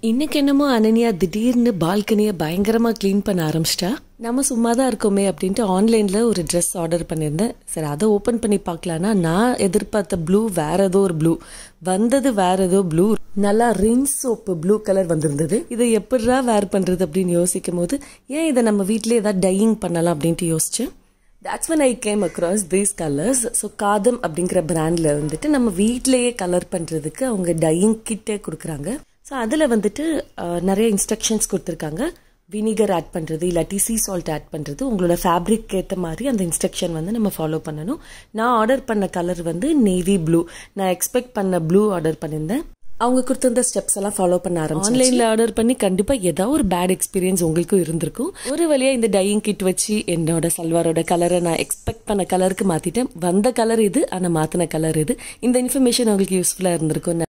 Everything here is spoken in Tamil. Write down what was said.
இன்னைக்கு என்னமோ அனன்யா திடீர்னு பால்கனியை பயங்கரமாக க்ளீன் பண்ண ஆரம்பிச்சிட்டா நம்ம சும்மா தான் இருக்கோமே அப்படின்ட்டு ஆன்லைனில் ஒரு ட்ரெஸ் ஆர்டர் பண்ணியிருந்தேன் சரி அதை ஓப்பன் பண்ணி பார்க்கலான்னா நான் எதிர்பார்த்த ப்ளூ வேற ஏதோ ஒரு ப்ளூ வந்தது வேற ஏதோ ப்ளூ நல்லா ரின்ஸ் சோப்பு ப்ளூ கலர் வந்திருந்தது இதை எப்படிரா வேர் பண்ணுறது அப்படின்னு யோசிக்கும் போது ஏன் இதை நம்ம வீட்டிலே ஏதாவது டையிங் பண்ணலாம் அப்படின்ட்டு யோசிச்சேன் that's when I came across these colours so காதம் அப்படிங்கிற பிராண்டில் வந்துட்டு நம்ம வீட்டிலேயே கலர் பண்ணுறதுக்கு அவங்க டையிங் கிட்டே கொடுக்குறாங்க ஸோ அதில் வந்துட்டு அஹ், நிறைய இன்ஸ்ட்ரக்ஷன்ஸ் கொடுத்துருக்காங்க வினிகர் ஆட் பண்ணுறது இல்லாட்டி சீ சால்ட் ஆட் பண்ணுறது உங்களோட ஃபேப்ரிக் ஏற்ற மாதிரி அந்த இன்ஸ்ட்ரக்ஷன் வந்து நம்ம ஃபாலோ பண்ணணும் நான் ஆர்டர் பண்ண கலர் வந்து நேவி ப்ளூ நான் எக்ஸ்பெக்ட் பண்ண ப்ளூ ஆர்டர் பண்ணியிருந்தேன் அவங்க கொடுத்திருந்த ஸ்டெப்ஸ் எல்லாம் ஃபாலோ பண்ண ஆரம்பிச்சு ஆன்லைன்ல ஆர்டர் பண்ணி கண்டிப்பா ஏதாவது ஒரு பேட் எக்ஸ்பீரியன்ஸ் உங்களுக்கும் இருந்திருக்கும் ஒரு வழியா இந்த டையிங் கிட் வச்சு என்னோட சல்வாரோட கலரை நான் எக்ஸ்பெக்ட் பண்ண கலருக்கு மாத்திட்டேன் வந்த கலர் இது ஆனா மாத்தின கலர் இது இந்த இன்ஃபர்மேஷன் உங்களுக்கு யூஸ்ஃபுல்லா இருந்திருக்கும்